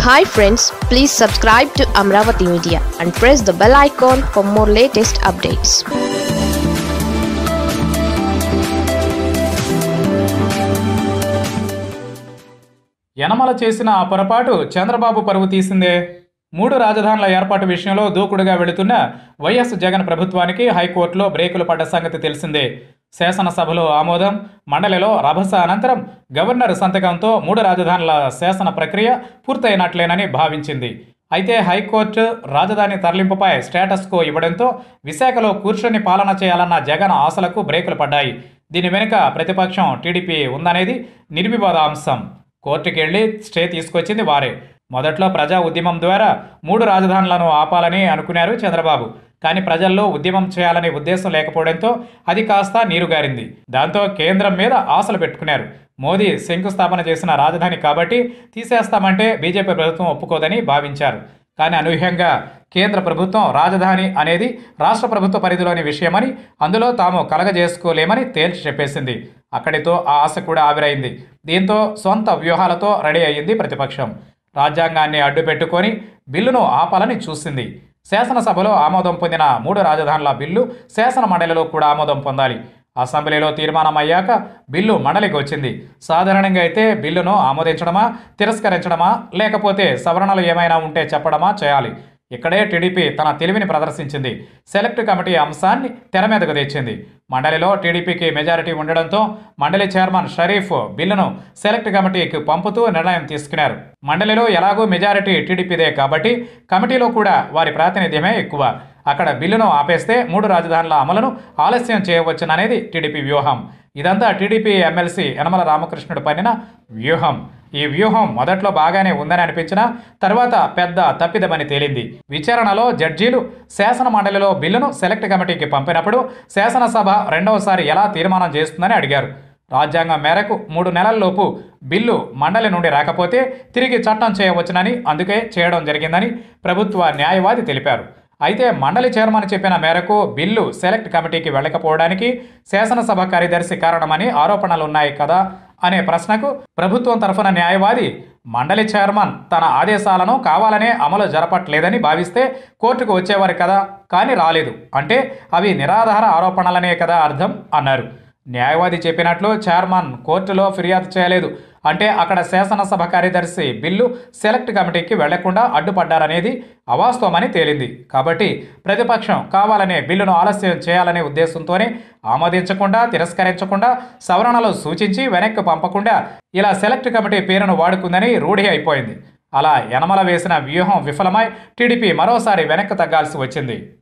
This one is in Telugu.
hi friends please subscribe to Amaravati media and press the bell icon for more latest updates Yanamala చేసిన ఆ పొరపాటు చంద్రబాబు పరువు తీసిందే మూడు రాజధానుల ఏర్పాటు విషయంలో దూకుడుగా వెళుతున్న వైఎస్ జగన్ ప్రభుత్వానికి హైకోర్టులో బ్రేకులు పడ్డ సంగతి తెలిసిందే శాసనసభలో ఆమోదం మండలిలో రభస అనంతరం గవర్నర్ సంతకంతో మూడు రాజధానుల శాసన ప్రక్రియ పూర్తయినట్లేనని భావించింది అయితే హైకోర్టు రాజధాని తరలింపుపై స్టేటస్ కో ఇవ్వడంతో విశాఖలో కూర్చొని పాలన చేయాలన్న జగన్ ఆశలకు బ్రేకులు పడ్డాయి దీని వెనుక ప్రతిపక్షం టీడీపీ ఉందనేది నిర్వివాద అంశం కోర్టుకి వెళ్లి స్టే తీసుకొచ్చింది వారే మొదట్లో ప్రజా ఉద్యమం ద్వారా మూడు రాజధానులను ఆపాలని అనుకున్నారు చంద్రబాబు కానీ ప్రజల్లో ఉద్యమం చేయాలనే ఉద్దేశం లేకపోవడంతో అది కాస్త నీరుగారింది దాంతో కేంద్రం మీద ఆశలు పెట్టుకున్నారు మోదీ శంకుస్థాపన చేసిన రాజధాని కాబట్టి తీసేస్తామంటే బీజేపీ ప్రభుత్వం ఒప్పుకోదని భావించారు కానీ అనూహ్యంగా కేంద్ర ప్రభుత్వం రాజధాని అనేది రాష్ట్ర ప్రభుత్వ పరిధిలోని విషయమని అందులో తాము కలగజేసుకోలేమని తేల్చి చెప్పేసింది అక్కడితో ఆ ఆశ కూడా ఆవిరైంది దీంతో సొంత వ్యూహాలతో రెడీ అయ్యింది ప్రతిపక్షం రాజ్యాంగాన్ని అడ్డుపెట్టుకొని బిల్లును ఆపాలని చూసింది శాసనసభలో ఆమోదం పొందిన మూడు రాజధానుల బిల్లు శాసన మండలిలో కూడా ఆమోదం పొందాలి అసెంబ్లీలో తీర్మానం అయ్యాక బిల్లు మండలికి వచ్చింది సాధారణంగా అయితే బిల్లును ఆమోదించడమా తిరస్కరించడమా లేకపోతే సవరణలు ఏమైనా ఉంటే చెప్పడమా చేయాలి ఇక్కడే టీడీపీ తన తెలివిని ప్రదర్శించింది సెలెక్ట్ కమిటీ అంశాన్ని తెర మీదకు తెచ్చింది మండలిలో టీడీపీకి మెజారిటీ ఉండడంతో మండలి చైర్మన్ షరీఫ్ బిల్లును సెలెక్ట్ కమిటీకి పంపుతూ నిర్ణయం తీసుకున్నారు మండలిలో ఎలాగూ మెజారిటీ టీడీపీదే కాబట్టి కమిటీలో కూడా వారి ప్రాతినిధ్యమే ఎక్కువ అక్కడ బిల్లును ఆపేస్తే మూడు రాజధానుల అమలును ఆలస్యం చేయవచ్చుననేది టీడీపీ వ్యూహం ఇదంతా టీడీపీ ఎమ్మెల్సీ యనమల రామకృష్ణుడు పన్నిన వ్యూహం ఈ వ్యూహం మొదట్లో బాగానే ఉందని అనిపించినా తర్వాత పెద్ద తప్పిదమని తేలింది విచారణలో జడ్జీలు శాసన మండలిలో బిల్లును సెలెక్ట్ కమిటీకి పంపినప్పుడు శాసనసభ రెండవసారి ఎలా తీర్మానం చేస్తుందని అడిగారు రాజ్యాంగం మేరకు మూడు నెలల్లోపు బిల్లు మండలి నుండి రాకపోతే తిరిగి చట్టం చేయవచ్చునని అందుకే చేయడం జరిగిందని ప్రభుత్వ న్యాయవాది తెలిపారు అయితే మండలి చైర్మన్ చెప్పిన మేరకు బిల్లు సెలెక్ట్ కమిటీకి వెళ్ళకపోవడానికి శాసనసభ కార్యదర్శి కారణమని ఆరోపణలున్నాయి కదా అనే ప్రశ్నకు ప్రభుత్వం తరఫున న్యాయవాది మండలి చైర్మన్ తన ఆదేశాలను కావాలనే అమలు జరపట్లేదని భావిస్తే కోర్టుకు వచ్చేవారు కదా కానీ రాలేదు అంటే అవి నిరాధార ఆరోపణలనే కదా అర్థం అన్నారు న్యాయవాది చెప్పినట్లు చైర్మన్ కోర్టులో ఫిర్యాదు చేయలేదు అంటే అక్కడ శాసనసభ కార్యదర్శి బిల్లు సెలెక్ట్ కమిటీకి వెళ్లకుండా అడ్డుపడ్డారనేది అవాస్తవమని తేలింది కాబట్టి ప్రతిపక్షం కావాలనే బిల్లును ఆలస్యం చేయాలనే ఉద్దేశంతోనే ఆమోదించకుండా తిరస్కరించకుండా సవరణలు సూచించి వెనక్కి పంపకుండా ఇలా సెలెక్ట్ కమిటీ పేరును వాడుకుందని రూఢి అయిపోయింది అలా యనమల వేసిన వ్యూహం విఫలమై టీడీపీ మరోసారి వెనక్కి తగ్గాల్సి వచ్చింది